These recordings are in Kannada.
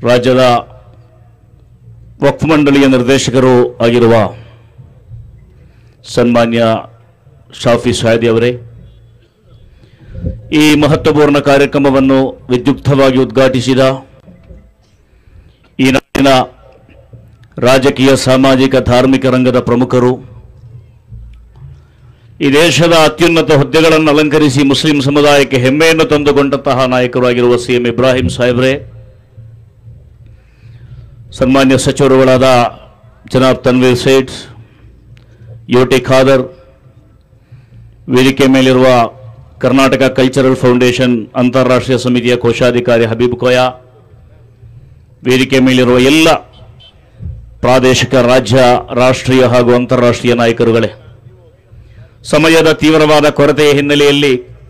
ರಾಜ್ಯದ ವಕ್ಫ್ ಮಂಡಳಿಯ ನಿರ್ದೇಶಕರು ಆಗಿರುವ ಸನ್ಮಾನ್ಯ ಶಾಫಿ ಸಾಯದಿ ಅವರೇ ಈ ಮಹತ್ವಪೂರ್ಣ ಕಾರ್ಯಕ್ರಮವನ್ನು ವಿದ್ಯುಕ್ತವಾಗಿ ಉದ್ಘಾಟಿಸಿದ ಈ ನಾಡಿನ ರಾಜಕೀಯ ಸಾಮಾಜಿಕ ಧಾರ್ಮಿಕ ರಂಗದ ಪ್ರಮುಖರು ಈ ದೇಶದ ಅತ್ಯುನ್ನತ ಹುದ್ದೆಗಳನ್ನು ಅಲಂಕರಿಸಿ ಮುಸ್ಲಿಂ ಸಮುದಾಯಕ್ಕೆ ಹೆಮ್ಮೆಯನ್ನು ತಂದುಕೊಂಡಂತಹ ನಾಯಕರು ಆಗಿರುವ ಸಿ ಎಂ ಇಬ್ರಾಹಿಂ ಸಾಹೇಬ್ರೆ ಸನ್ಮಾನ್ಯ ಸಚಿವರುಗಳಾದ ಜನಾಬ್ ತನ್ವೀರ್ ಸೇಠ್ ಯು ಟಿ ಖಾದರ್ ವೇದಿಕೆ ಮೇಲಿರುವ ಕರ್ನಾಟಕ ಕಲ್ಚರಲ್ ಫೌಂಡೇಶನ್ ಅಂತಾರಾಷ್ಟ್ರೀಯ ಸಮಿತಿಯ ಕೋಶಾಧಿಕಾರಿ ಹಬೀಬ್ ಕೋಯಾ ವೇದಿಕೆ ಮೇಲಿರುವ ಎಲ್ಲ ಪ್ರಾದೇಶಿಕ ರಾಜ್ಯ ರಾಷ್ಟ್ರೀಯ ಹಾಗೂ ಅಂತಾರಾಷ್ಟ್ರೀಯ ನಾಯಕರುಗಳೇ ಸಮಯದ ತೀವ್ರವಾದ ಕೊರತೆಯ ಹಿನ್ನೆಲೆಯಲ್ಲಿ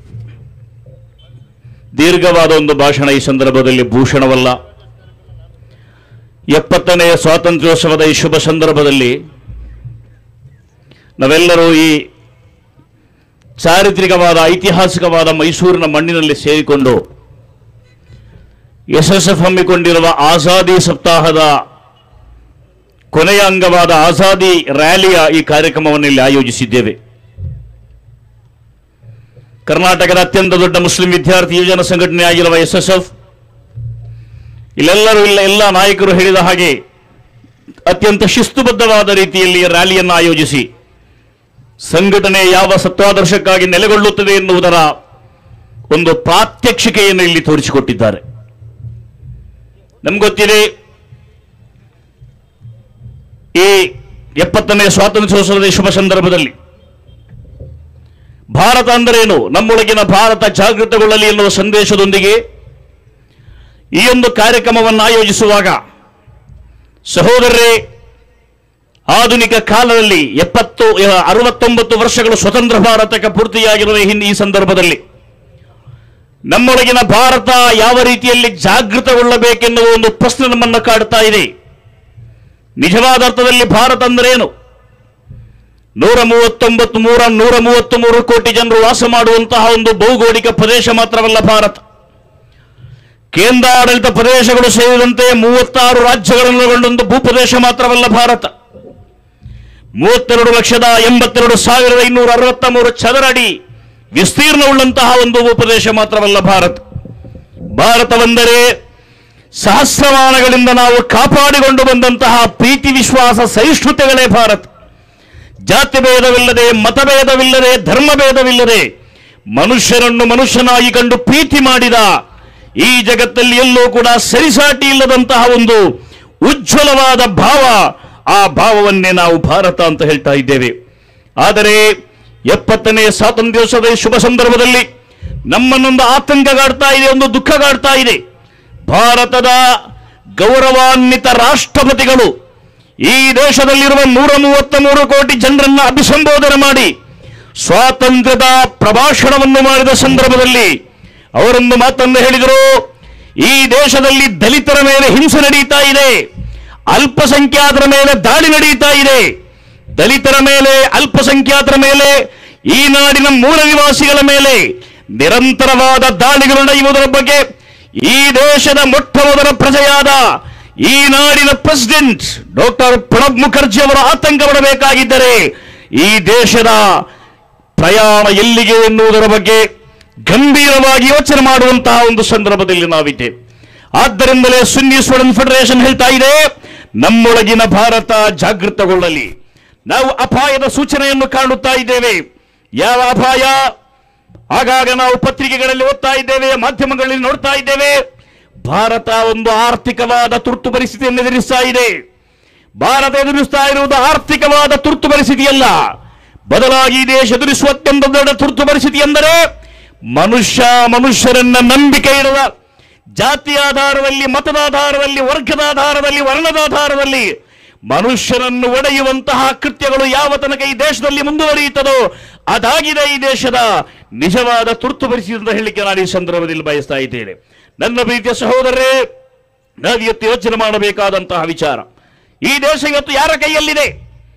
ದೀರ್ಘವಾದ ಒಂದು ಭಾಷಣ ಈ ಸಂದರ್ಭದಲ್ಲಿ ಭೂಷಣವಲ್ಲ ಎಪ್ಪತ್ತನೆಯ ಸ್ವಾತಂತ್ರ್ಯೋತ್ಸವದ ಈ ಶುಭ ಸಂದರ್ಭದಲ್ಲಿ ನಾವೆಲ್ಲರೂ ಈ ಚಾರಿತ್ರಿಕವಾದ ಐತಿಹಾಸಿಕವಾದ ಮೈಸೂರಿನ ಮಣ್ಣಿನಲ್ಲಿ ಸೇರಿಕೊಂಡು ಎಸ್ ಎಸ್ ಎಫ್ ಹಮ್ಮಿಕೊಂಡಿರುವ ಆಜಾದಿ ಸಪ್ತಾಹದ ಕೊನೆಯ ಅಂಗವಾದ ಆಜಾದಿ ರ್ಯಾಲಿಯ ಈ ಕಾರ್ಯಕ್ರಮವನ್ನು ಇಲ್ಲಿ ಆಯೋಜಿಸಿದ್ದೇವೆ ಕರ್ನಾಟಕದ ಅತ್ಯಂತ ದೊಡ್ಡ ಮುಸ್ಲಿಂ ವಿದ್ಯಾರ್ಥಿ ಯುವಜನ ಸಂಘಟನೆ ಆಗಿರುವ ಎಸ್ ಎಸ್ ಎಫ್ ಇಲ್ಲೆಲ್ಲರೂ ಇಲ್ಲ ಎಲ್ಲ ನಾಯಕರು ಹೇಳಿದ ಹಾಗೆ ಅತ್ಯಂತ ಶಿಸ್ತುಬದ್ಧವಾದ ರೀತಿಯಲ್ಲಿ ಈ ರ್ಯಾಲಿಯನ್ನು ಆಯೋಜಿಸಿ ಸಂಘಟನೆ ಯಾವ ಸತ್ವಾದರ್ಶಕ್ಕಾಗಿ ನೆಲೆಗೊಳ್ಳುತ್ತದೆ ಎನ್ನುವುದರ ಒಂದು ಪ್ರಾತ್ಯಕ್ಷಿಕೆಯನ್ನು ಇಲ್ಲಿ ತೋರಿಸಿಕೊಟ್ಟಿದ್ದಾರೆ ನಮ್ಗೊತ್ತಿದೆ ಈ ಎಪ್ಪತ್ತನೇ ಸ್ವಾತಂತ್ರ್ಯೋತ್ಸವದ ಈ ಶುಭ ಸಂದರ್ಭದಲ್ಲಿ ಭಾರತ ಅಂದರೇನು ನಮ್ಮೊಳಗಿನ ಭಾರತ ಜಾಗೃತಗೊಳ್ಳಲಿ ಎನ್ನುವ ಸಂದೇಶದೊಂದಿಗೆ ಈ ಒಂದು ಕಾರ್ಯಕ್ರಮವನ್ನು ಆಯೋಜಿಸುವಾಗ ಸಹೋದರರೇ ಆಧುನಿಕ ಕಾಲದಲ್ಲಿ ಎಪ್ಪತ್ತು ಅರವತ್ತೊಂಬತ್ತು ವರ್ಷಗಳು ಸ್ವತಂತ್ರ ಭಾರತಕ್ಕೆ ಪೂರ್ತಿಯಾಗಿರುವ ಈ ಹಿನ್- ಈ ಸಂದರ್ಭದಲ್ಲಿ ನಮ್ಮೊಳಗಿನ ಭಾರತ ಯಾವ ರೀತಿಯಲ್ಲಿ ಜಾಗೃತಗೊಳ್ಳಬೇಕೆನ್ನುವ ಒಂದು ಪ್ರಶ್ನೆ ನಮ್ಮನ್ನು ಕಾಡ್ತಾ ಇದೆ ನಿಜವಾದ ಅರ್ಥದಲ್ಲಿ ಭಾರತ ಅಂದರೇನು ನೂರ ಮೂವತ್ತೊಂಬತ್ತು ಮೂರ ನೂರ ಮೂವತ್ತು ಮೂರು ಕೋಟಿ ಜನರು ವಾಸ ಮಾಡುವಂತಹ ಒಂದು ಭೌಗೋಳಿಕ ಪ್ರದೇಶ ಮಾತ್ರವಲ್ಲ ಭಾರತ ಕೇಂದ್ರಾಡಳಿತ ಪ್ರದೇಶಗಳು ಸೇರಿದಂತೆ ಮೂವತ್ತಾರು ರಾಜ್ಯಗಳನ್ನು ಒಳಗೊಂಡೊಂದು ಭೂಪ್ರದೇಶ ಮಾತ್ರವಲ್ಲ ಭಾರತ ಮೂವತ್ತೆರಡು ಲಕ್ಷದ ಎಂಬತ್ತೆರಡು ಸಾವಿರದ ಇನ್ನೂರ ಅರವತ್ತ ಮೂರು ಚದರ ಅಡಿ ವಿಸ್ತೀರ್ಣವುಳ್ಳಂತಹ ಒಂದು ಭೂಪ್ರದೇಶ ಮಾತ್ರವಲ್ಲ ಭಾರತ ಭಾರತವೆಂದರೆ ಸಹಸ್ರಮಾನಗಳಿಂದ ನಾವು ಕಾಪಾಡಿಕೊಂಡು ಬಂದಂತಹ ಪ್ರೀತಿ ವಿಶ್ವಾಸ ಸಹಿಷ್ಣುತೆಗಳೇ ಭಾರತ ಜಾತಿ ಭೇದವಿಲ್ಲದೆ ಮತಭೇದವಿಲ್ಲದೆ ಧರ್ಮಭೇದವಿಲ್ಲದೆ ಮನುಷ್ಯರನ್ನು ಮನುಷ್ಯನಾಗಿ ಕಂಡು ಪ್ರೀತಿ ಮಾಡಿದ ಈ ಜಗತ್ತಲ್ಲಿ ಎಲ್ಲೂ ಕೂಡ ಸರಿಸಾಟಿ ಇಲ್ಲದಂತಹ ಒಂದು ಉಜ್ವಲವಾದ ಭಾವ ಆ ಭಾವವನ್ನೇ ನಾವು ಭಾರತ ಅಂತ ಹೇಳ್ತಾ ಇದ್ದೇವೆ ಆದರೆ ಎಪ್ಪತ್ತನೇ ಸ್ವಾತಂತ್ರ್ಯೋತ್ಸವದ ಈ ಶುಭ ಸಂದರ್ಭದಲ್ಲಿ ನಮ್ಮನ್ನೊಂದು ಆತಂಕ ಗಾಡ್ತಾ ಇದೆ ಒಂದು ದುಃಖ ಗಾಡ್ತಾ ಇದೆ ಭಾರತದ ಗೌರವಾನ್ವಿತ ರಾಷ್ಟ್ರಪತಿಗಳು ಈ ದೇಶದಲ್ಲಿರುವ ನೂರ ಮೂವತ್ತ ಮೂರು ಕೋಟಿ ಜನರನ್ನ ಅಭಿಸಂಬೋಧನೆ ಮಾಡಿ ಸ್ವಾತಂತ್ರ್ಯದ ಪ್ರಭಾಷಣವನ್ನು ಮಾಡಿದ ಸಂದರ್ಭದಲ್ಲಿ ಅವರೊಂದು ಮಾತನ್ನು ಹೇಳಿದರು ಈ ದೇಶದಲ್ಲಿ ದಲಿತರ ಮೇಲೆ ಹಿಂಸೆ ನಡೀತಾ ಇದೆ ಅಲ್ಪಸಂಖ್ಯಾತರ ಮೇಲೆ ದಾಳಿ ನಡೀತಾ ಇದೆ ದಲಿತರ ಮೇಲೆ ಅಲ್ಪಸಂಖ್ಯಾತರ ಮೇಲೆ ಈ ನಾಡಿನ ಮೂಲ ನಿವಾಸಿಗಳ ಮೇಲೆ ನಿರಂತರವಾದ ದಾಳಿಗಳು ನಡೆಯುವುದರ ಬಗ್ಗೆ ಈ ದೇಶದ ಮೊಟ್ಟ ಮೊದಲ ಪ್ರಜೆಯಾದ ಈ ನಾಡಿನ ಪ್ರೆಸಿಡೆಂಟ್ ಡಾಕ್ಟರ್ ಪ್ರಣಬ್ ಮುಖರ್ಜಿ ಅವರು ಆತಂಕ ಪಡಬೇಕಾಗಿದ್ದರೆ ಈ ದೇಶದ ಪ್ರಯಾಣ ಎಲ್ಲಿಗೆ ಎನ್ನುವುದರ ಬಗ್ಗೆ ಗಂಭೀರವಾಗಿ ಯೋಚನೆ ಮಾಡುವಂತಹ ಒಂದು ಸಂದರ್ಭದಲ್ಲಿ ನಾವಿದ್ದೇವೆ ಆದ್ದರಿಂದಲೇ ಸುನ್ನಿ ಸ್ಟೂಡೆಂಟ್ ಫೆಡರೇಷನ್ ಹೇಳ್ತಾ ಇದೆ ನಮ್ಮೊಳಗಿನ ಭಾರತ ಜಾಗೃತಗೊಳ್ಳಲಿ ನಾವು ಅಪಾಯದ ಸೂಚನೆಯನ್ನು ಕಾಣುತ್ತಾ ಇದ್ದೇವೆ ಯಾವ ಅಪಾಯ ಆಗಾಗ ನಾವು ಪತ್ರಿಕೆಗಳಲ್ಲಿ ಓದ್ತಾ ಇದ್ದೇವೆ ಮಾಧ್ಯಮಗಳಲ್ಲಿ ನೋಡ್ತಾ ಇದ್ದೇವೆ ಭಾರತ ಒಂದು ಆರ್ಥಿಕವಾದ ತುರ್ತು ಪರಿಸ್ಥಿತಿಯನ್ನು ಎದುರಿಸ್ತಾ ಇದೆ ಭಾರತ ಎದುರಿಸ್ತಾ ಇರುವುದು ಆರ್ಥಿಕವಾದ ತುರ್ತು ಪರಿಸ್ಥಿತಿಯಲ್ಲ ಬದಲಾಗಿ ಈ ದೇಶ ಎದುರಿಸುವ ಅತ್ಯಂತ ದೊಡ್ಡ ತುರ್ತು ಪರಿಸ್ಥಿತಿ ಎಂದರೆ ಮನುಷ್ಯ ಮನುಷ್ಯರನ್ನ ನಂಬಿಕೆ ಇಡುವ ಜಾತಿಯ ಆಧಾರದಲ್ಲಿ ಮತದ ಆಧಾರದಲ್ಲಿ ವರ್ಗದ ಆಧಾರದಲ್ಲಿ ವರ್ಣದ ಆಧಾರದಲ್ಲಿ ಮನುಷ್ಯರನ್ನು ಒಡೆಯುವಂತಹ ಕೃತ್ಯಗಳು ಯಾವ ತನಕ ಈ ದೇಶದಲ್ಲಿ ಮುಂದುವರಿಯುತ್ತದೋ ಅದಾಗಿದೆ ಈ ದೇಶದ ನಿಜವಾದ ತುರ್ತು ಪರಿಸ್ಥಿತಿ ಅಂತ ಹೇಳಲಿಕ್ಕೆ ನಾನು ಈ ಸಂದರ್ಭದಲ್ಲಿ ಬಯಸ್ತಾ ಇದ್ದೇನೆ ನನ್ನ ಪ್ರೀತಿಯ ಸಹೋದರರೇ ನಾವು ಇವತ್ತು ಯೋಚನೆ ಮಾಡಬೇಕಾದಂತಹ ವಿಚಾರ ಈ ದೇಶ ಇವತ್ತು ಯಾರ ಕೈಯಲ್ಲಿದೆ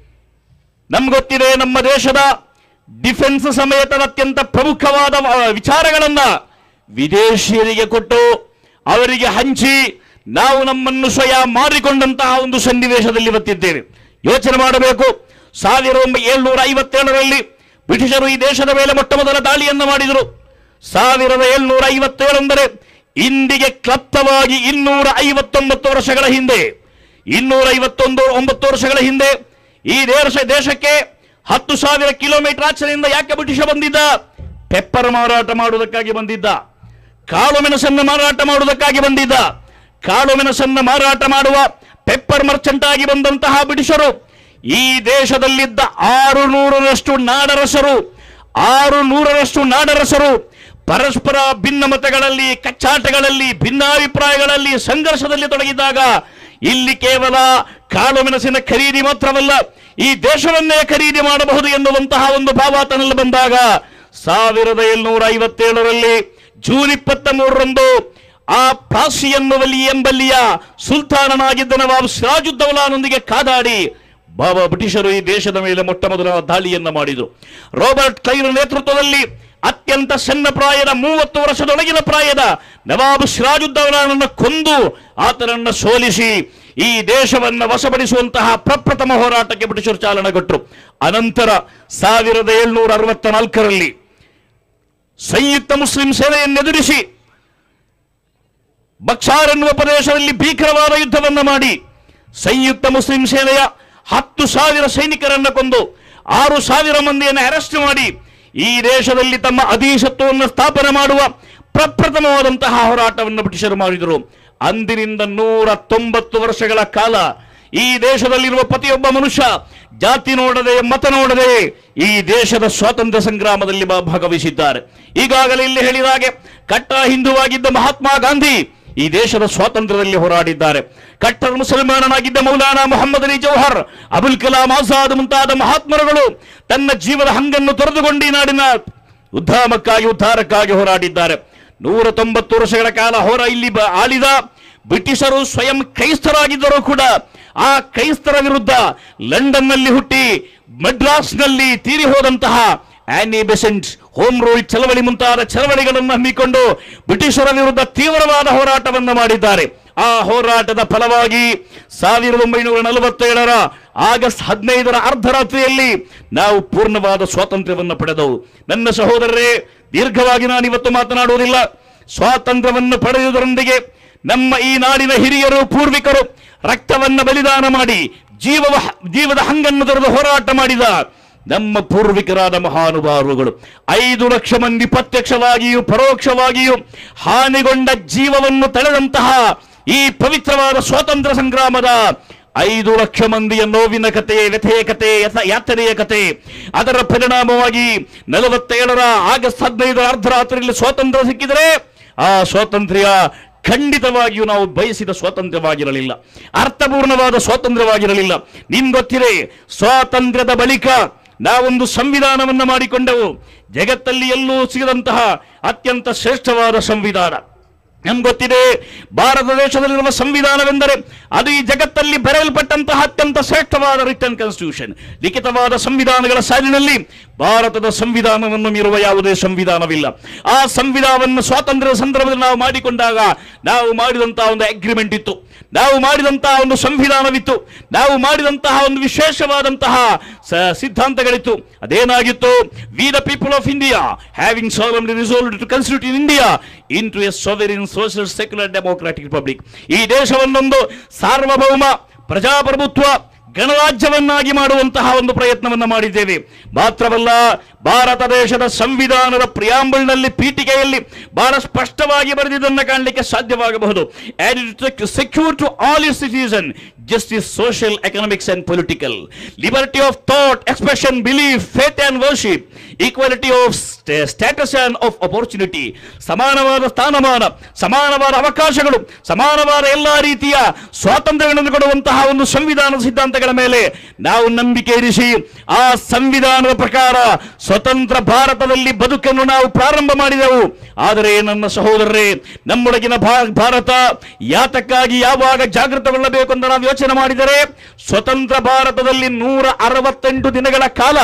ನಮ್ಗೊತ್ತಿದೆ ನಮ್ಮ ದೇಶದ ಡಿಫೆನ್ಸ್ ಸಮೇತದ ಅತ್ಯಂತ ಪ್ರಮುಖವಾದ ಆ, ವಿಚಾರಗಳನ್ನ ವಿದೇಶಿಯರಿಗೆ ಕೊಟ್ಟು ಅವರಿಗೆ ಹಂಚಿ ನಾವು ನಮ್ಮನ್ನು ಸ್ವಯ ಮಾರಿಕೊಂಡಂತಹ ಒಂದು ಸನ್ನಿವೇಶದಲ್ಲಿ ಇವತ್ತಿದ್ದೇವೆ ಯೋಚನೆ ಮಾಡಬೇಕು ಸಾವಿರದ ಒಂಬೈ ಏಳ್ನೂರ ಐವತ್ತೇಳರಲ್ಲಿ ಬ್ರಿಟಿಷರು ಈ ದೇಶದ ಮೇಲೆ ಮೊಟ್ಟ ಮೊದಲ ದಾಳಿಯನ್ನು ಮಾಡಿದರು ಸಾವಿರದ ಏಳ್ನೂರ ಐವತ್ತೇಳೆಂದರೆ ಇಂದಿಗೆ ಕ್ಲಪ್ತವಾಗಿ ಇನ್ನೂರ ಐವತ್ತೊಂಬತ್ತು ವರ್ಷಗಳ ಹಿಂದೆ ಇನ್ನೂರ ಐವತ್ತೊಂದು ಒಂಬತ್ತು ವರ್ಷಗಳ ಹಿಂದೆ ಈ ದೇಶ ದೇಶಕ್ಕೆ ಹತ್ತು ಸಾವಿರ ಕಿಲೋಮೀಟರ್ ಆಚೆಯಿಂದ ಯಾಕೆ ಬ್ರಿಟಿಷ ಬಂದಿದ್ದ ಪೆಪ್ಪರ್ ಮಾರಾಟ ಮಾಡುವುದಕ್ಕಾಗಿ ಬಂದಿದ್ದ ಕಾಳು ಮೆಣಸನ್ನು ಮಾರಾಟ ಮಾಡುವುದಕ್ಕಾಗಿ ಬಂದಿದ್ದ ಕಾಳು ಮೆಣಸನ್ನು ಮಾರಾಟ ಮಾಡುವ ಪೆಪ್ಪರ್ ಮರ್ಚೆಂಟ್ ಆಗಿ ಬಂದಂತಹ ಬ್ರಿಟಿಷರು ಈ ದೇಶದಲ್ಲಿದ್ದ ಆರು ನೂರರಷ್ಟು ನಾಡರಸರು ಆರು ನೂರರಷ್ಟು ನಾಡರಸರು ಪರಸ್ಪರ ಭಿನ್ನಮತಗಳಲ್ಲಿ ಕಚ್ಚಾಟಗಳಲ್ಲಿ ಭಿನ್ನಾಭಿಪ್ರಾಯಗಳಲ್ಲಿ ಸಂಘರ್ಷದಲ್ಲಿ ತೊಡಗಿದ್ದಾಗ ಇಲ್ಲಿ ಕೇವಲ ಕಾಳು ಮೆಣಸಿನ ಖರೀದಿ ಮಾತ್ರವಲ್ಲ ಈ ದೇಶವನ್ನೇ ಖರೀದಿ ಮಾಡಬಹುದು ಎನ್ನುವಂತಹ ಒಂದು ಭಾವಾತನಲ್ಲಿ ಬಂದಾಗ ಸಾವಿರದ ಏಳ್ನೂರ ಐವತ್ತೇಳರಲ್ಲಿ ಜೂನ್ ಇಪ್ಪತ್ತ ಮೂರರಂದು ಆ ಪಾಸಿ ಎನ್ನುವಲ್ಲಿ ಎಂಬಲ್ಲಿಯ ಸುಲ್ತಾನನಾಗಿದ್ದ ನವಾಬ್ ಸಿರಾಜುದ್ದೌಲಾನೊಂದಿಗೆ ಕಾದಾಡಿ ಬಾಬಾ ಬ್ರಿಟಿಷರು ಈ ದೇಶದ ಮೇಲೆ ಮೊಟ್ಟ ಮೊದಲ ದಾಳಿಯನ್ನ ಮಾಡಿದರು ರಾಬರ್ಟ್ ಕ್ಲೈರ್ ನೇತೃತ್ವದಲ್ಲಿ ಅತ್ಯಂತ ಸಣ್ಣ ಪ್ರಾಯದ ಮೂವತ್ತು ವರ್ಷದೊಳಗಿನ ಪ್ರಾಯದ ನವಾಬ್ ಸಿರಾಜುದ್ದೌಲಾನನ್ನು ಕೊಂದು ಆತನನ್ನು ಸೋಲಿಸಿ ಈ ದೇಶವನ್ನು ವಶಪಡಿಸುವಂತಹ ಪ್ರಪ್ರಥಮ ಹೋರಾಟಕ್ಕೆ ಬ್ರಿಟಿಷರು ಚಾಲನೆ ಕೊಟ್ಟರು ಅನಂತರ ಸಾವಿರದ ಏಳ್ನೂರ ಅರವತ್ತ ನಾಲ್ಕರಲ್ಲಿ ಸಂಯುಕ್ತ ಮುಸ್ಲಿಂ ಸೇನೆಯನ್ನೆದುರಿಸಿ ಬಕ್ಷಾರ್ ಎನ್ನುವ ಪ್ರದೇಶದಲ್ಲಿ ಭೀಕರವಾದ ಯುದ್ಧವನ್ನು ಮಾಡಿ ಸಂಯುಕ್ತ ಮುಸ್ಲಿಂ ಸೇನೆಯ ಹತ್ತು ಸಾವಿರ ಸೈನಿಕರನ್ನು ಕೊಂದು ಆರು ಸಾವಿರ ಮಂದಿಯನ್ನು ಅರೆಸ್ಟ್ ಮಾಡಿ ಈ ದೇಶದಲ್ಲಿ ತಮ್ಮ ಅಧೀಶತ್ವವನ್ನು ಸ್ಥಾಪನೆ ಮಾಡುವ ಪ್ರಪ್ರಥಮವಾದಂತಹ ಹೋರಾಟವನ್ನು ಬ್ರಿಟಿಷರು ಮಾಡಿದರು ಅಂದಿನಿಂದ ನೂರ ತೊಂಬತ್ತು ವರ್ಷಗಳ ಕಾಲ ಈ ದೇಶದಲ್ಲಿರುವ ಪ್ರತಿಯೊಬ್ಬ ಮನುಷ್ಯ ಜಾತಿ ನೋಡದೆ ಮತ ನೋಡದೆ ಈ ದೇಶದ ಸ್ವಾತಂತ್ರ್ಯ ಸಂಗ್ರಾಮದಲ್ಲಿ ಬಾ- ಭಾಗವಹಿಸಿದ್ದಾರೆ ಈಗಾಗಲೇ ಇಲ್ಲಿ ಹೇಳಿದ ಹಾಗೆ ಕಟ್ಟ ಹಿಂದುವಾಗಿದ್ದ ಮಹಾತ್ಮ ಗಾಂಧಿ ಈ ದೇಶದ ಸ್ವಾತಂತ್ರ್ಯದಲ್ಲಿ ಹೋರಾಡಿದ್ದಾರೆ ಕಟ್ಟರ್ ಮುಸಲ್ಮಾನನಾಗಿದ್ದ ಮೌಲಾನಾ ಮೊಹಮ್ಮದ್ ಅಲಿ ಜೌಹರ್ ಅಬುಲ್ ಕಲಾಂ ಆಜಾದ್ ಮುಂತಾದ ಮಹಾತ್ಮರುಗಳು ತನ್ನ ಜೀವದ ಹಂಗನ್ನು ತೊರೆದುಕೊಂಡು ಈ ನಾಡಿನ ಉದ್ಧಾಮಕ್ಕಾಗಿ ಉದ್ಧಾರಕ್ಕಾಗಿ ಹೋರಾಡಿದ್ದಾರೆ ನೂರ ತೊಂಬತ್ತು ವರ್ಷಗಳ ಕಾಲ ಹೋರ ಇಲ್ಲಿ ಬ- ಆಳಿದ ಬ್ರಿಟಿಷರು ಸ್ವಯಂ ಕ್ರೈಸ್ತರಾಗಿದ್ದರೂ ಕೂಡ ಆ ಕ್ರೈಸ್ತರ ವಿರುದ್ಧ ಲಂಡನ್ನಲ್ಲಿ ಹುಟ್ಟಿ ಮಡ್ರಾಸ್ನಲ್ಲಿ ತೀರಿ ಹೋದಂತಹ ಆನಿ ಬೆಸೆಂಟ್ ಹೋಮ್ ರೂಲ್ ಚಳವಳಿ ಮುಂತಾದ ಚಳವಳಿಗಳನ್ನು ಹಮ್ಮಿಕೊಂಡು ಬ್ರಿಟಿಷರ ವಿರುದ್ಧ ತೀವ್ರವಾದ ಹೋರಾಟವನ್ನು ಮಾಡಿದ್ದಾರೆ ಆ ಹೋರಾಟದ ಫಲವಾಗಿ ಸಾವಿರದ ಒಂಬೈನೂರ ನಲವತ್ತೇಳರ ಆಗಸ್ಟ್ ಹದಿನೈದರ ಅರ್ಧರಾತ್ರಿಯಲ್ಲಿ ನಾವು ಪೂರ್ಣವಾದ ಸ್ವಾತಂತ್ರ್ಯವನ್ನು ಪಡೆದವು ನನ್ನ ಸಹೋದರರೇ ದೀರ್ಘವಾಗಿ ನಾನು ಇವತ್ತು ಮಾತನಾಡುವುದಿಲ್ಲ ಸ್ವಾತಂತ್ರ್ಯವನ್ನು ಪಡೆಯುವುದರೊಂದಿಗೆ ನಮ್ಮ ಈ ನಾಡಿನ ಹಿರಿಯರು ಪೂರ್ವಿಕರು ರಕ್ತವನ್ನು ಬಲಿದಾನ ಮಾಡಿ ಜೀವವ ಜೀವದ ಹಂಗನ್ನು ತೊರೆದು ಹೋರಾಟ ಮಾಡಿದ ನಮ್ಮ ಪೂರ್ವಿಕರಾದ ಮಹಾನುಭಾವರುಗಳು ಐದು ಲಕ್ಷ ಮಂದಿ ಪ್ರತ್ಯಕ್ಷವಾಗಿಯೂ ಪರೋಕ್ಷವಾಗಿಯೂ ಹಾನಿಗೊಂಡ ಜೀವವನ್ನು ತಳೆದಂತಹ ಈ ಪವಿತ್ರವಾದ ಸ್ವಾತಂತ್ರ್ಯ ಸಂಗ್ರಾಮದ ಐದು ಲಕ್ಷ ಮಂದಿಯ ನೋವಿನ ಕತೆ ವ್ಯಥೆಯ ಕತೆ ಯಥ- ಯಾತನೆಯ ಕತೆ ಅದರ ಪರಿಣಾಮವಾಗಿ ನಲವತ್ತೇಳರ ಆಗಸ್ಟ್ ಹದಿನೈದರ ಅರ್ಧರಾತ್ರಿಯಲ್ಲಿ ಸ್ವಾತಂತ್ರ್ಯ ಸಿಕ್ಕಿದರೆ ಆ ಸ್ವಾತಂತ್ರ್ಯ ಖಂಡಿತವಾಗಿಯೂ ನಾವು ಬಯಸಿದ ಸ್ವಾತಂತ್ರ್ಯವಾಗಿರಲಿಲ್ಲ ಅರ್ಥಪೂರ್ಣವಾದ ಸ್ವಾತಂತ್ರ್ಯವಾಗಿರಲಿಲ್ಲ ನಿಮ್ ಗೊತ್ತಿದೆ ಸ್ವಾತಂತ್ರ್ಯದ ಬಳಿಕ ನಾವೊಂದು ಸಂವಿಧಾನವನ್ನು ಮಾಡಿಕೊಂಡೆವು ಜಗತ್ತಲ್ಲಿ ಎಲ್ಲೂ ಸಿಗದಂತಹ ಅತ್ಯಂತ ಶ್ರೇಷ್ಠವಾದ ಸಂವಿಧಾನ ನಮ್ಗೆ ಗೊತ್ತಿದೆ ಭಾರತ ದೇಶದಲ್ಲಿರುವ ಸಂವಿಧಾನವೆಂದರೆ ಅದು ಈ ಜಗತ್ತಲ್ಲಿ ಬರೆಯಲ್ಪಟ್ಟಂತಹ ಅತ್ಯಂತ ಶ್ರೇಷ್ಠವಾದ ರಿಟರ್ನ್ ಕಾನ್ಸ್ಟಿಟ್ಯೂಷನ್ ಲಿಖಿತವಾದ ಸಂವಿಧಾನಗಳ ಸಾಲಿನಲ್ಲಿ ಭಾರತದ ಸಂವಿಧಾನವನ್ನು ಮೀರುವ ಯಾವುದೇ ಸಂವಿಧಾನವಿಲ್ಲ ಆ ಸಂವಿಧಾನವನ್ನು ಸ್ವಾತಂತ್ರ್ಯದ ಸಂದರ್ಭದಲ್ಲಿ ನಾವು ಮಾಡಿಕೊಂಡಾಗ ನಾವು ಮಾಡಿದಂತಹ ಒಂದು ಅಗ್ರಿಮೆಂಟ್ ಇತ್ತು ನಾವು ಮಾಡಿದಂತಹ ಒಂದು ಸಂವಿಧಾನವಿತ್ತು ನಾವು ಮಾಡಿದಂತಹ ಒಂದು ವಿಶೇಷವಾದಂತಹ ಸ- ಸಿದ್ಧಾಂತಗಳಿತ್ತು ಅದೇನಾಗಿತ್ತು we the people of India having solemnly resolve to constitute in India into a sovereign social secular democratic republic ಈ ದೇಶವನ್ನೊಂದು ಸಾರ್ವಭೌಮ ಪ್ರಜಾಪ್ರಭುತ್ವ ಗಣರಾಜ್ಯವನ್ನಾಗಿ ಮಾಡುವಂತಹ ಒಂದು ಪ್ರಯತ್ನವನ್ನು ಮಾಡಿದ್ದೇವೆ ಮಾತ್ರವಲ್ಲ ಭಾರತ ದೇಶದ ಸಂವಿಧಾನದ ಪ್ರಿಯಾಂಬಲ್ನಲ್ಲಿ ಪೀಠಿಕೆಯಲ್ಲಿ ಬಹಳ ಸ್ಪಷ್ಟವಾಗಿ ಬರೆದಿದ್ದನ್ನು ಕಾಣಲಿಕ್ಕೆ ಸಾಧ್ಯವಾಗಬಹುದು secure to all its citizen justice social economics and political liberty of thought expression belief faith and worship equality of status and of opportunity ಸಮಾನವಾದ ಸ್ಥಾನಮಾನ ಸಮಾನವಾದ ಅವಕಾಶಗಳು ಸಮಾನವಾದ ಎಲ್ಲ ರೀತಿಯ ಸ್ವಾತಂತ್ರ್ಯಗಳನ್ನು ಕೊಡುವಂತಹ ಒಂದು ಸಂವಿಧಾನದ ಸಿದ್ಧಾಂತಗಳ ಮೇಲೆ ನಾವು ನಂಬಿಕೆ ಇರಿಸಿ ಆ ಸಂವಿಧಾನದ ಪ್ರಕಾರ ಸ್ವತಂತ್ರ ಭಾರತದಲ್ಲಿ ಬದುಕನ್ನು ನಾವು ಪ್ರಾರಂಭ ಮಾಡಿದೆವು ಆದರೆ ನನ್ನ ಸಹೋದರರೇ ನಮ್ಮೊಳಗಿನ ಭಾ- ಭಾರತ ಯಾತಕ್ಕಾಗಿ ಯಾವಾಗ ಜಾಗೃತಗೊಳ್ಳಬೇಕು ಅಂತ ನಾವು ಯೋಚನೆ ಮಾಡಿದರೆ ಸ್ವತಂತ್ರ ಭಾರತದಲ್ಲಿ ನೂರ ಅರವತ್ತೆಂಟು ದಿನಗಳ ಕಾಲ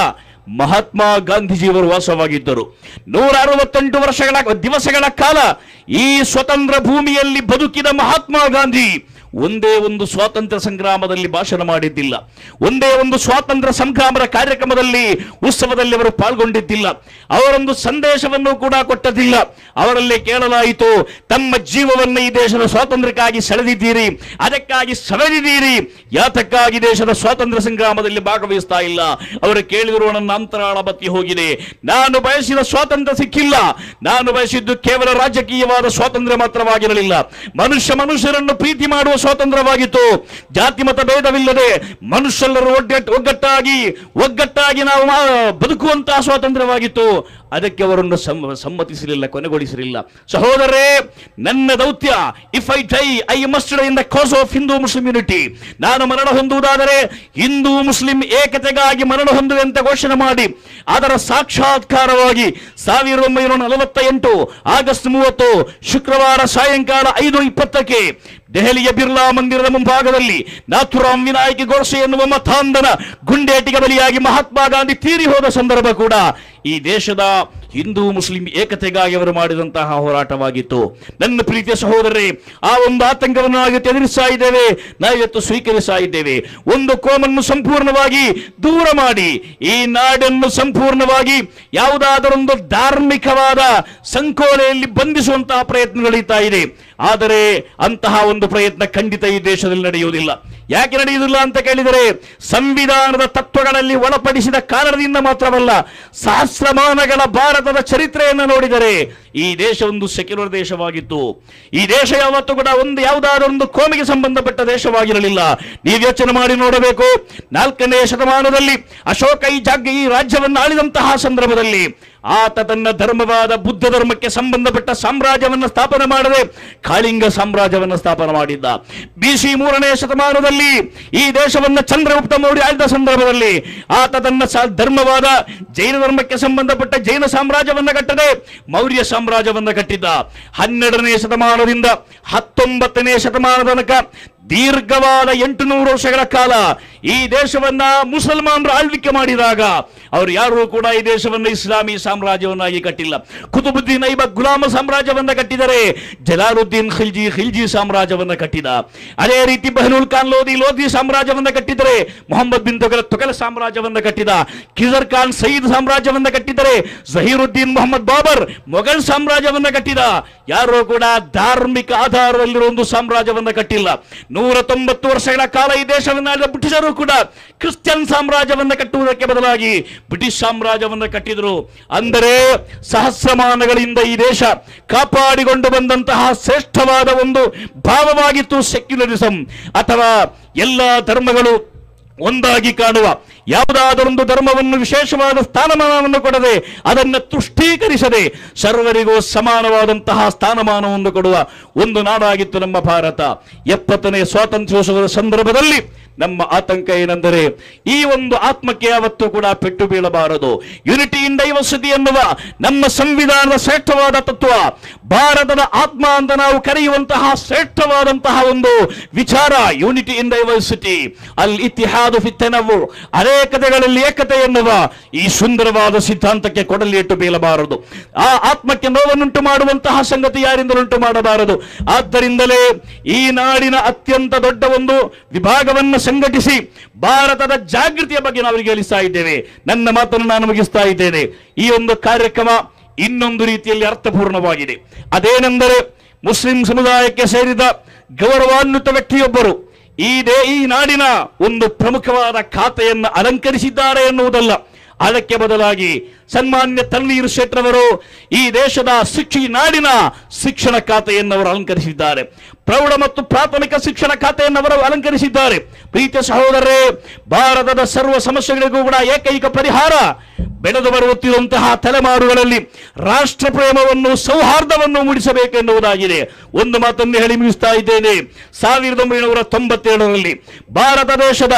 ಮಹಾತ್ಮ ಗಾಂಧೀಜಿಯವರು ವಾಸವಾಗಿದ್ದರು ನೂರ ಅರವತ್ತೆಂಟು ವರ್ಷಗಳ ದಿವಸಗಳ ಕಾಲ ಈ ಸ್ವತಂತ್ರ ಭೂಮಿಯಲ್ಲಿ ಬದುಕಿದ ಮಹಾತ್ಮ ಗಾಂಧಿ ಒಂದೇ ಒಂದು ಸ್ವಾತಂತ್ರ್ಯ ಸಂಗ್ರಾಮದಲ್ಲಿ ಭಾಷಣ ಮಾಡಿದ್ದಿಲ್ಲ ಒಂದೇ ಒಂದು ಸ್ವಾತಂತ್ರ್ಯ ಸಂಗ್ರಾಮದ ಕಾರ್ಯಕ್ರಮದಲ್ಲಿ ಉತ್ಸವದಲ್ಲಿ ಅವರು ಪಾಲ್ಗೊಂಡಿದ್ದಿಲ್ಲ ಅವರೊಂದು ಸಂದೇಶವನ್ನು ಕೂಡ ಕೊಟ್ಟದಿಲ್ಲ ಅವರಲ್ಲಿ ಕೇಳಲಾಯಿತು ತಮ್ಮ ಜೀವವನ್ನು ಈ ದೇಶದ ಸ್ವಾತಂತ್ರ್ಯಕ್ಕಾಗಿ ಸೆಳೆದಿದ್ದೀರಿ ಅದಕ್ಕಾಗಿ ಸವೆದಿದ್ದೀರಿ ಯಾತಕ್ಕಾಗಿ ದೇಶದ ಸ್ವಾತಂತ್ರ್ಯ ಸಂಗ್ರಾಮದಲ್ಲಿ ಭಾಗವಹಿಸ್ತಾ ಇಲ್ಲ ಅವರು ಕೇಳಿದರು ನನ್ನ ಅಂತರಾಳ ಬತ್ತಿ ಹೋಗಿದೆ ನಾನು ಬಯಸಿದ ಸ್ವಾತಂತ್ರ್ಯ ಸಿಕ್ಕಿಲ್ಲ ನಾನು ಬಯಸಿದ್ದು ಕೇವಲ ರಾಜಕೀಯವಾದ ಸ್ವಾತಂತ್ರ್ಯ ಮಾತ್ರವಾಗಿರಲಿಲ್ಲ ಮನುಷ್ಯ ಮನುಷ್ಯರನ್ನು ಪ್ರೀತಿ ಮಾಡುವ ಸ್ವಾತಂತ್ರ್ಯವಾಗಿತ್ತು ಜಾತಿ ಮತ ಭೇದವಿಲ್ಲದೆ ಮನುಷ್ಯರೆಲ್ಲರೂ ಒಗ್ಗಟ್ಟು ಒಗ್ಗಟ್ಟಾಗಿ ಒಗ್ಗಟ್ಟಾಗಿ ನಾವು ಮಾ- ಬದುಕುವಂತಹ ಸ್ವಾತಂತ್ರ್ಯವಾಗಿತ್ತು ಅದಕ್ಕೆ ಅವರನ್ನು ಸಮ್ಮ- ಸಮ್ಮತಿಸಲಿಲ್ಲ ಕೊನೆಗೊಳಿಸಲಿಲ್ಲ ಸಹೋದರರೇ ನನ್ನ ದೌತ್ಯ if I die I must in the cause of Hindu Muslim unity ನಾನು ಮರಣ ಹೊಂದುವುದಾದರೆ ಹಿಂದೂ ಮುಸ್ಲಿಂ ಏಕತೆಗಾಗಿ ಮರಣ ಹೊಂದುವಂತೆ ಘೋಷಣೆ ಮಾಡಿ ಅದರ ಸಾಕ್ಷಾತ್ಕಾರವಾಗಿ ಸಾವಿರದ ಒಂಬೈನೂರ ನಲವತ್ತ ಎಂಟು ಆಗಸ್ಟ್ ಮೂವತ್ತು ಶುಕ್ರವಾರ ಸಾಯಂಕಾಲ ಐದು ಇಪ್ಪತ್ತಕ್ಕೆ ದೆಹಲಿಯ ಬಿರ್ಲಾ ಮಂದಿರದ ಮುಂಭಾಗದಲ್ಲಿ ನಾಥುರಾಮ್ ವಿನಾಯಕ ಗೋಡ್ಸೆ ಎನ್ನುವ ಮತಾಂಧನ ಗುಂಡೇಟಿಗೆ ಬಲಿಯಾಗಿ ಮಹಾತ್ಮ ಗಾಂಧಿ ತೀರಿ ಹೋದ ಸಂದರ್ಭ ಕೂಡ ಈ ದೇಶದ ಹಿಂದೂ ಮುಸ್ಲಿಂ ಏಕತೆಗಾಗಿ ಅವರು ಮಾಡಿದಂತಹ ಹೋರಾಟವಾಗಿತ್ತು ನನ್ನ ಪ್ರೀತಿಯ ಸಹೋದರರೇ ಆ ಒಂದು ಆತಂಕವನ್ನು ನಾವು ಇವತ್ತು ಎದುರಿಸ್ತಾ ಇದ್ದೇವೆ ನಾವು ಇವತ್ತು ಸ್ವೀಕರಿಸ್ತಾ ಇದ್ದೇವೆ ಒಂದು ಕೋಮನ್ನು ಸಂಪೂರ್ಣವಾಗಿ ದೂರ ಮಾಡಿ ಈ ನಾಡನ್ನು ಸಂಪೂರ್ಣವಾಗಿ ಯಾವುದಾದರೊಂದು ಧಾರ್ಮಿಕವಾದ ಸಂಕೋಲೆಯಲ್ಲಿ ಬಂಧಿಸುವಂತಹ ಪ್ರಯತ್ನ ನಡೀತಾ ಇದೆ ಆದರೆ ಅಂತಹ ಒಂದು ಪ್ರಯತ್ನ ಖಂಡಿತ ಈ ದೇಶದಲ್ಲಿ ನಡೆಯುವುದಿಲ್ಲ ಯಾಕೆ ನಡೆಯುವುದಿಲ್ಲ ಅಂತ ಕೇಳಿದರೆ ಸಂವಿಧಾನದ ತತ್ವಗಳಲ್ಲಿ ಒಳಪಡಿಸಿದ ಕಾರಣದಿಂದ ಮಾತ್ರವಲ್ಲ ಸಹಸ್ರಮಾನಗಳ ಭಾರತದ ಚರಿತ್ರೆಯನ್ನು ನೋಡಿದರೆ ಈ ದೇಶ ಒಂದು ಸೆಕ್ಯುಲರ್ ದೇಶವಾಗಿತ್ತು ಈ ದೇಶ ಯಾವತ್ತೂ ಕೂಡ ಒಂದು ಯಾವುದಾದ್ರೂ ಒಂದು ಕೋಮಿಗೆ ಸಂಬಂಧಪಟ್ಟ ದೇಶವಾಗಿರಲಿಲ್ಲ ನೀವು ಯೋಚನೆ ಮಾಡಿ ನೋಡಬೇಕು ನಾಲ್ಕನೇ ಶತಮಾನದಲ್ಲಿ ಅಶೋಕ ಈ ಜಾಗ ಈ ರಾಜ್ಯವನ್ನು ಆಳಿದಂತಹ ಸಂದರ್ಭದಲ್ಲಿ ಆತ ತನ್ನ ಧರ್ಮವಾದ ಬುದ್ಧ ಧರ್ಮಕ್ಕೆ ಸಂಬಂಧಪಟ್ಟ ಸಾಮ್ರಾಜ್ಯವನ್ನು ಸ್ಥಾಪನೆ ಮಾಡದೆ ಕಾಳಿಂಗ ಸಾಮ್ರಾಜ್ಯವನ್ನು ಸ್ಥಾಪನೆ ಮಾಡಿದ್ದ ಬಿಸಿ ಮೂರನೇ ಶತಮಾನದಲ್ಲಿ ಈ ದೇಶವನ್ನು ಚಂದ್ರಗುಪ್ತ ಮೌರ್ಯ ಆಳಿದ ಸಂದರ್ಭದಲ್ಲಿ ಆತ ತನ್ನ ಸ- ಧರ್ಮವಾದ ಜೈನ ಧರ್ಮಕ್ಕೆ ಸಂಬಂಧಪಟ್ಟ ಜೈನ ಸಾಮ್ರಾಜ್ಯವನ್ನು ಕಟ್ಟದೆ ಮೌರ್ಯ ಸಾಮ್ರಾಜ್ಯವನ್ನು ಕಟ್ಟಿದ್ದ ಹನ್ನೆರಡನೇ ಶತಮಾನದಿಂದ ಹತ್ತೊಂಬತ್ತನೇ ಶತಮಾನದ ತನಕ ದೀರ್ಘವಾದ ಎಂಟು ನೂರು ವರ್ಷಗಳ ಕಾಲ ಈ ದೇಶವನ್ನ ಮುಸಲ್ಮಾನರು ಆಳ್ವಿಕೆ ಮಾಡಿದಾಗ ಅವರು ಯಾರು ಕೂಡ ಈ ದೇಶವನ್ನು ಇಸ್ಲಾಮಿ ಸಾಮ್ರಾಜ್ಯವನ್ನಾಗಿ ಕಟ್ಟಿಲ್ಲ ಕುತುಬುದ್ದೀನ್ ಐಬಕ್ ಗುಲಾಮ ಸಾಮ್ರಾಜ್ಯವನ್ನ ಕಟ್ಟಿದರೆ ಜಲಾಲುದ್ದೀನ್ ಖಿಲ್ಜಿ ಖಿಲ್ಜಿ ಸಾಮ್ರಾಜ್ಯವನ್ನ ಕಟ್ಟಿದ ಅದೇ ರೀತಿ ಬಹನುಲ್ ಖಾನ್ ಲೋಧಿ ಲೋಧಿ ಸಾಮ್ರಾಜ್ಯವನ್ನ ಕಟ್ಟಿದರೆ ಮೊಹಮ್ಮದ್ ಬಿನ್ ತೊಗಲ ತೊಗಲ ಸಾಮ್ರಾಜ್ಯವನ್ನ ಕಟ್ಟಿದ ಕಿಜರ್ ಖಾನ್ ಸಯೀದ್ ಸಾಮ್ರಾಜ್ಯವನ್ನ ಕಟ್ಟಿದರೆ ಜಹೀರುದ್ದೀನ್ ಮೊಹಮ್ಮದ್ ಬಾಬರ್ ಮೊಘಲ್ ಸಾಮ್ರಾಜ್ಯವನ್ನ ಕಟ್ಟಿದ ಯಾರು ಕೂಡ ಧಾರ್ಮಿಕ ಆಧಾರದಲ್ಲಿರುವ ಒಂದು ಸಾಮ್ರಾಜ್ಯವನ್ನ ಕಟ್ಟಿಲ್ಲ ನೂರ ತೊಂಬತ್ತು ವರ್ಷಗಳ ಕಾಲ ಈ ದೇಶವನ್ನು ಆಳಿದ ಬ್ರಿಟಿಷರು ಕೂಡ ಕ್ರಿಶ್ಚಿಯನ್ ಸಾಮ್ರಾಜ್ಯವನ್ನ ಕಟ್ಟುವುದಕ್ಕೆ ಬದಲಾಗಿ ಬ್ರಿಟಿಷ್ ಸಾಮ್ರಾಜ್ಯವನ್ನ ಕಟ್ಟಿದರು ಅಂದರೆ ಸಹಸ್ರಮಾನಗಳಿಂದ ಈ ದೇಶ ಕಾಪಾಡಿಕೊಂಡು ಬಂದಂತಹ ಶ್ರೇಷ್ಠವಾದ ಒಂದು ಭಾವವಾಗಿತ್ತು ಸೆಕ್ಯುಲರಿಸಂ ಅಥವಾ ಎಲ್ಲ ಧರ್ಮಗಳು ಒಂದಾಗಿ ಕಾಣುವ ಯಾವುದಾದರೊಂದು ಧರ್ಮವನ್ನು ವಿಶೇಷವಾದ ಸ್ಥಾನಮಾನವನ್ನು ಕೊಡದೆ ಅದನ್ನು ತುಷ್ಟೀಕರಿಸದೆ ಸರ್ವರಿಗೂ ಸಮಾನವಾದಂತಹ ಸ್ಥಾನಮಾನವನ್ನು ಕೊಡುವ ಒಂದು ನಾಡಾಗಿತ್ತು ನಮ್ಮ ಭಾರತ ಎಪ್ಪತ್ತನೇ ಸ್ವಾತಂತ್ರ್ಯೋತ್ಸವದ ಸಂದರ್ಭದಲ್ಲಿ ನಮ್ಮ ಆತಂಕ ಏನೆಂದರೆ ಈ ಒಂದು ಆತ್ಮಕ್ಕೆ ಯಾವತ್ತೂ ಕೂಡ ಪೆಟ್ಟು ಬೀಳಬಾರದು ಯುನಿಟಿ ಇನ್ ಡೈವರ್ಸಿಟಿ ಎನ್ನುವ ನಮ್ಮ ಸಂವಿಧಾನದ ಶ್ರೇಷ್ಠವಾದ ತತ್ವ ಭಾರತದ ಆತ್ಮ ಅಂತ ನಾವು ಕರೆಯುವಂತಹ ಶ್ರೇಷ್ಠವಾದಂತಹ ಒಂದು ವಿಚಾರ ಯೂನಿಟಿ ಇನ್ ಡೈವರ್ಸಿಟಿ ಅಲ್ ಇತಿಹಾದು ಫಿತ್ತನವು ಅನೇಕತೆಗಳಲ್ಲಿ ಏಕತೆ ಎನ್ನುವ ಈ ಸುಂದರವಾದ ಸಿದ್ಧಾಂತಕ್ಕೆ ಕೊಡಲಿ ಇಟ್ಟು ಬೀಳಬಾರದು ಆ ಆತ್ಮಕ್ಕೆ ನೋವನ್ನುಂಟು ಮಾಡುವಂತಹ ಸಂಗತಿ ಯಾರಿಂದಲುಂಟು ಮಾಡಬಾರದು ಆದ್ದರಿಂದಲೇ ಈ ನಾಡಿನ ಅತ್ಯಂತ ದೊಡ್ಡ ಒಂದು ವಿಭಾಗವನ್ನು ಸಂಘಟಿಸಿ ಭಾರತದ ಜಾಗೃತಿಯ ಬಗ್ಗೆ ನಾವು ಅವರಿಗೆ ಹೇಳಿಸ್ತಾ ಇದ್ದೇವೆ ನನ್ನ ಮಾತನ್ನು ನಾನು ಮುಗಿಸ್ತಾ ಇದ್ದೇನೆ ಈ ಒಂದು ಕಾರ್ಯಕ್ರಮ ಇನ್ನೊಂದು ರೀತಿಯಲ್ಲಿ ಅರ್ಥಪೂರ್ಣವಾಗಿದೆ ಅದೇನೆಂದರೆ ಮುಸ್ಲಿಂ ಸಮುದಾಯಕ್ಕೆ ಸೇರಿದ ಗೌರವಾನ್ವಿತ ವ್ಯಕ್ತಿಯೊಬ್ಬರು ಈ ದೇ ಈ ನಾಡಿನ ಒಂದು ಪ್ರಮುಖವಾದ ಖಾತೆಯನ್ನು ಅಲಂಕರಿಸಿದ್ದಾರೆ ಎನ್ನುವುದಲ್ಲ ಅದಕ್ಕೆ ಬದಲಾಗಿ ಸನ್ಮಾನ್ಯ ತಣ್ಣೀರು ಶೆಟ್ರವರು ಈ ದೇಶದ ಶಿಕ್ಷಿ ನಾಡಿನ ಶಿಕ್ಷಣ ಖಾತೆಯನ್ನು ಅವರು ಅಲಂಕರಿಸಿದ್ದಾರೆ ಪ್ರೌಢ ಮತ್ತು ಪ್ರಾಥಮಿಕ ಶಿಕ್ಷಣ ಖಾತೆಯನ್ನು ಅವರು ಅಲಂಕರಿಸಿದ್ದಾರೆ ಪ್ರೀತಿಯ ಸಹೋದರರೇ ಭಾರತದ ಸರ್ವ ಸಮಸ್ಯೆಗಳಿಗೂ ಕೂಡ ಏಕೈಕ ಪರಿಹಾರ ಬೆಳೆದು ಬರುತ್ತಿರುವಂತಹ ತಲೆಮಾರುಗಳಲ್ಲಿ ರಾಷ್ಟ್ರ ಪ್ರೇಮವನ್ನು ಸೌಹಾರ್ದವನ್ನು ಮೂಡಿಸಬೇಕೆನ್ನುವುದಾಗಿದೆ ಒಂದು ಮಾತನ್ನು ಹೇಳಿ ಮುಗಿಸ್ತಾ ಇದ್ದೇನೆ ಸಾವಿರದ ಒಂಬೈನೂರ ತೊಂಬತ್ತೇಳರಲ್ಲಿ ಭಾರತ ದೇಶದ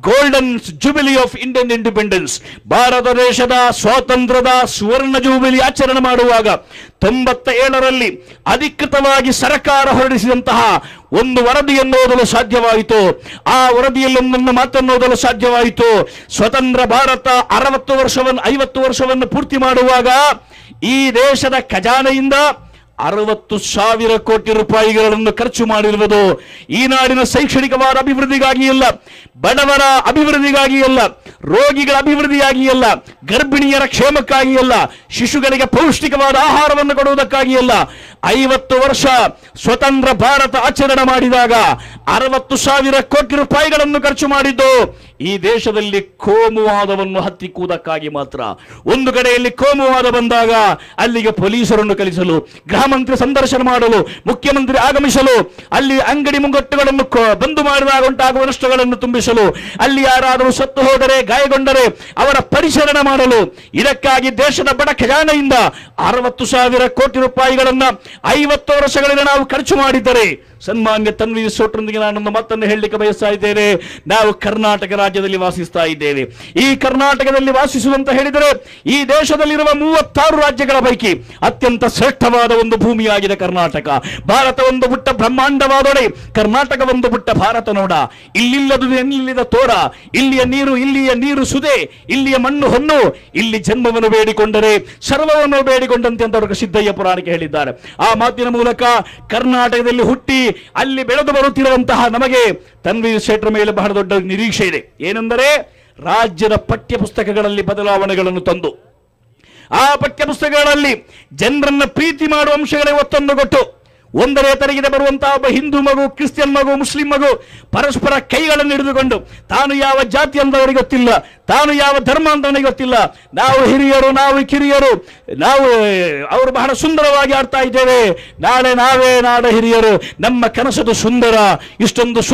golden jubilee of Indian independence Bharat ದೇಶದ ಸ್ವಾತಂತ್ರ್ಯದ ಸುವರ್ಣ ಜೂಬಿಲಿ ಆಚರಣೆ ಮಾಡುವಾಗ ತೊಂಬತ್ತ ಏಳರಲ್ಲಿ ಅಧಿಕೃತವಾಗಿ ಸರ್ಕಾರ ಹೊರಡಿಸಿದಂತಹ ಒಂದು ವರದಿಯನ್ನು ಓದಲು ಸಾಧ್ಯವಾಯಿತು ಆ ವರದಿಯಲ್ಲಿ ಒಂದೊಂದು ಮಾತನ್ನು ಓದಲು ಸಾಧ್ಯವಾಯಿತು ಸ್ವತಂತ್ರ ಭಾರತ ಅರವತ್ತು ವರ್ಷವನ್ನು ಐವತ್ತು ವರ್ಷವನ್ನು ಪೂರ್ತಿ ಮಾಡುವಾಗ ಈ ದೇಶದ ಖಜಾನೆಯಿಂದ ಅರವತ್ತು ಸಾವಿರ ಕೋಟಿ ರೂಪಾಯಿಗಳನ್ನು ಖರ್ಚು ಮಾಡಿರುವುದು ಈ ನಾಡಿನ ಶೈಕ್ಷಣಿಕವಾದ ಅಭಿವೃದ್ಧಿಗಾಗಿ ಅಲ್ಲ ಬಡವರ ಅಭಿವೃದ್ಧಿಗಾಗಿ ಅಲ್ಲ ರೋಗಿಗಳ ಅಭಿವೃದ್ಧಿಯಾಗಿ ಅಲ್ಲ ಗರ್ಭಿಣಿಯರ ಕ್ಷೇಮಕ್ಕಾಗಿ ಅಲ್ಲ ಶಿಶುಗಳಿಗೆ ಪೌಷ್ಟಿಕವಾದ ಆಹಾರವನ್ನು ಕೊಡುವುದಕ್ಕಾಗಿ ಅಲ್ಲ ಐವತ್ತು ವರ್ಷ ಸ್ವತಂತ್ರ ಭಾರತ ಆಚರಣೆ ಮಾಡಿದಾಗ ಅರವತ್ತು ಸಾವಿರ ಕೋಟಿ ರೂಪಾಯಿಗಳನ್ನು ಖರ್ಚು ಮಾಡಿದ್ದು ಈ ದೇಶದಲ್ಲಿ ಕೋಮುವಾದವನ್ನು ಹತ್ತಿಕ್ಕುವುದಕ್ಕಾಗಿ ಮಾತ್ರ ಒಂದು ಕಡೆಯಲ್ಲಿ ಕೋಮುವಾದ ಬಂದಾಗ ಅಲ್ಲಿಗೆ ಪೊಲೀಸರನ್ನು ಕಳಿಸಲು ಗೃಹ ಮಂತ್ರಿ ಸಂದರ್ಶನ ಮಾಡಲು ಮುಖ್ಯಮಂತ್ರಿ ಆಗಮಿಸಲು ಅಲ್ಲಿ ಅಂಗಡಿ ಮುಂಗಟ್ಟುಗಳನ್ನು ಕೊ- ಬಂದು ಮಾಡಿದಾಗ ಉಂಟಾಗುವ ನಷ್ಟಗಳನ್ನು ತುಂಬಿಸಲು ಅಲ್ಲಿ ಯಾರಾದರೂ ಸತ್ತು ಹೋದರೆ ಗಾಯಗೊಂಡರೆ ಅವರ ಪರಿಶೀಲನೆ ಮಾಡಲು ಇದಕ್ಕಾಗಿ ದೇಶದ ಬಡ ಖಜಾನೆಯಿಂದ ಅರವತ್ತು ಸಾವಿರ ಕೋಟಿ ರೂಪಾಯಿಗಳನ್ನ ಐವತ್ತು ವರ್ಷಗಳಿಂದ ನಾವು ಖರ್ಚು ಮಾಡಿದ್ದರೆ ಸನ್ಮಾನ್ಯ ತನ್ವೀರ್ ಸೋಟ್ರೊಂದಿಗೆ ನಾನೊಂದು ಮಾತನ್ನು ಹೇಳಲಿಕ್ಕೆ ಬಯಸ್ತಾ ಇದ್ದೇನೆ ನಾವು ಕರ್ನಾಟಕ ರಾಜ್ಯದಲ್ಲಿ ವಾಸಿಸ್ತಾ ಇದ್ದೇವೆ ಈ ಕರ್ನಾಟಕದಲ್ಲಿ ವಾಸಿಸುವಂತ ಹೇಳಿದರೆ ಈ ದೇಶದಲ್ಲಿರುವ ಮೂವತ್ತಾರು ರಾಜ್ಯಗಳ ಪೈಕಿ ಅತ್ಯಂತ ಶ್ರೇಷ್ಠವಾದ ಒಂದು ಭೂಮಿಯಾಗಿದೆ ಕರ್ನಾಟಕ ಭಾರತ ಒಂದು ಪುಟ್ಟ ಬ್ರಹ್ಮಾಂಡವಾದೊಡೆ ಕರ್ನಾಟಕ ಒಂದು ಪುಟ್ಟ ಭಾರತ ನೋಡ ಇಲ್ಲಿಲ್ಲದು ಎಲ್ಲಿಲ್ಲದ ತೋರ ಇಲ್ಲಿಯ ನೀರು ಇಲ್ಲಿಯ ನೀರು ಸುದೆ ಇಲ್ಲಿಯ ಮಣ್ಣು ಹೊನ್ನು ಇಲ್ಲಿ ಜನ್ಮವನ್ನು ಬೇಡಿಕೊಂಡರೆ ಸರ್ವವನ್ನು ಬೇಡಿಕೊಂಡಂತೆ ಅಂತ ಅವರು ಸಿದ್ದಯ್ಯ ಪುರಾಣಿಕೆ ಹೇಳಿದ್ದಾರೆ ಆ ಮಾತಿನ ಮೂಲಕ ಕರ್ನಾಟಕದಲ್ಲಿ ಹುಟ್ಟಿ ಅಲ್ಲಿ ಬೆಳೆದು ಬರುತ್ತಿರುವಂತಹ ನಮಗೆ ತನ್ವೀರ್ ಶೇಟ್ರ ಮೇಲೆ ಬಹಳ ದೊಡ್ಡ ನಿರೀಕ್ಷೆ ಇದೆ ಏನೆಂದರೆ ರಾಜ್ಯದ ಪಠ್ಯ ಪುಸ್ತಕಗಳಲ್ಲಿ ಬದಲಾವಣೆಗಳನ್ನು ತಂದು ಆ ಪಠ್ಯ ಪುಸ್ತಕಗಳಲ್ಲಿ ಜನರನ್ನ ಪ್ರೀತಿ ಮಾಡುವ ಅಂಶಗಳಿಗೆ ಒತ್ತನ್ನು ಕೊಟ್ಟು ಒಂದನೇ ತರಗತಿ ಬರುವಂತಹ ಒಬ್ಬ ಹಿಂದೂ ಮಗು ಕ್ರಿಶ್ಚಿಯನ್ ಮಗು ಮುಸ್ಲಿಂ ಮಗು ಪರಸ್ಪರ ಕೈಗಳನ್ನು ಹಿಡಿದುಕೊಂಡು ತಾನು ಯಾವ ಜಾತಿ ಅಂತ ಅವರಿಗೆ ಗೊತ್ತಿಲ್ಲ ತಾನು ಯಾವ ಧರ್ಮ ಅಂತ ಅವನಿಗೆ ಗೊತ್ತಿಲ್ಲ ನಾವು ಹಿರಿಯರು ನಾವು ಕಿರಿಯರು ನಾವು ಅವರು ಬಹಳ ಸುಂದರವಾಗಿ ಆಡ್ತಾ ಇದ್ದೇವೆ ನಾಳೆ ನಾವೇ ನಾಡ ಹಿರಿಯರು ನಮ್ಮ ಕನಸದು ಸುಂದರ ಇಷ್ಟೊಂದು